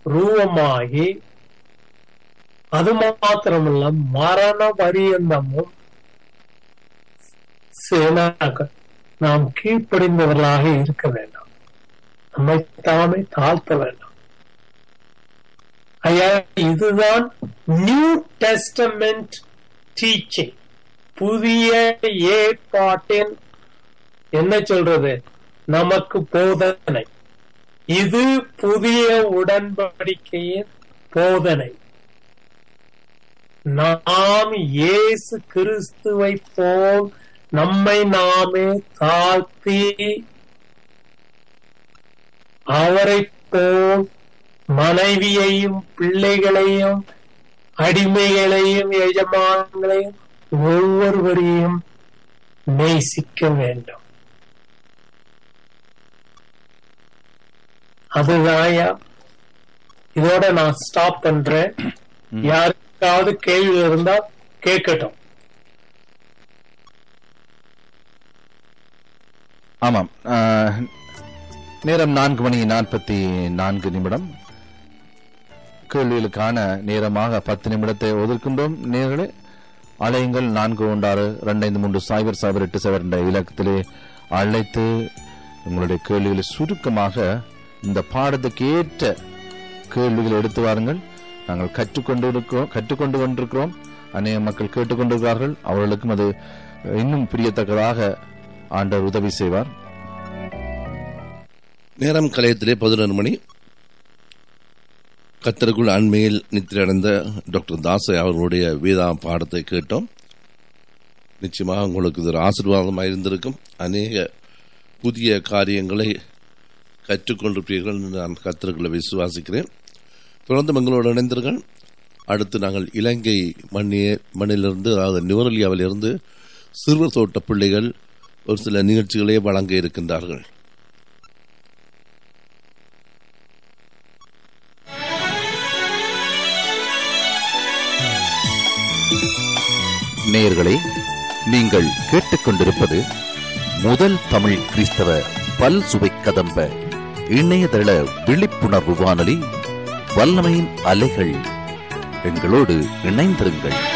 ரூபமாகி அது மாத்திரமல்ல மரண பரியந்தமும் சேனாக்க நாம் கீழ்ப்படிந்தவர்களாக இருக்க வேண்டாம் நம்மை தாமே தாழ்த்த வேண்டாம் ஐயா இதுதான் நியூ டெஸ்டமெண்ட் டீச்சிங் புதிய ஏற்பாட்டின் என்ன சொல்றது நமக்கு போதனை இது புதிய உடன்படிக்கையின் போதனை நாம் இயேசு கிறிஸ்துவை போல் நம்மை நாமே தாழ்த்தி அவரை போல் மனைவியையும் பிள்ளைகளையும் அடிமைகளையும் எஜமான்களையும் ஒவ்வொருவரையும் நேசிக்க வேண்டும் அதுதான்யா இதோட நான் ஸ்டாப் பண்றேன் யாருக்காவது கேள்வி இருந்தா கேட்கட்டும் ஆமாம் ஆஹ், நேரம் நான்கு மணி நாற்பத்தி நான்கு நிமிடம் கேள்விகளுக்கான நேரமாக பத்து நிமிடத்தை ஒதுக்கின்றோம் நேர்களே அலையுங்கள் நான்கு ஒன்றாறு ரெண்டைந்து மூன்று சைபர் சைபர் எட்டு சைபர் என்ற இலக்கத்திலே அழைத்து உங்களுடைய கேள்விகளை சுருக்கமாக இந்த பாடத்துக்கு ஏற்ற கேள்விகளை எடுத்து வாருங்கள் நாங்கள் கற்றுக்கொண்டு இருக்கிறோம் கற்றுக்கொண்டு கொண்டிருக்கிறோம் அநேக மக்கள் கேட்டுக்கொண்டிருக்கிறார்கள் அவர்களுக்கும் அது இன்னும் பிரியத்தக்கதாக ஆண்டவர் உதவி செய்வார் நேரம் கலையத்திலே பதினொரு மணி கத்தருக்குள் அண்மையில் நித்திரடைந்த டாக்டர் தாசை அவர்களுடைய வேதா பாடத்தை கேட்டோம் நிச்சயமாக உங்களுக்கு இது ஒரு ஆசீர்வாதமாக இருந்திருக்கும் அநேக புதிய காரியங்களை கற்றுக்கொண்டிருப்பீர்கள் என்று நான் கத்தருக்குள்ள விசுவாசிக்கிறேன் தொடர்ந்து எங்களோடு இணைந்தீர்கள் அடுத்து நாங்கள் இலங்கை மண்ணிய மண்ணிலிருந்து அதாவது நிவரலியாவிலிருந்து சிறுவர் தோட்ட பிள்ளைகள் ஒரு சில நிகழ்ச்சிகளை வழங்க இருக்கின்றார்கள் நேயர்களே நீங்கள் கேட்டுக்கொண்டிருப்பது முதல் தமிழ் கிறிஸ்தவ பல் சுவை கதம்ப இணையதள விழிப்புணர்வு வானொலி வல்லமையின் அலைகள் எங்களோடு இணைந்திருங்கள்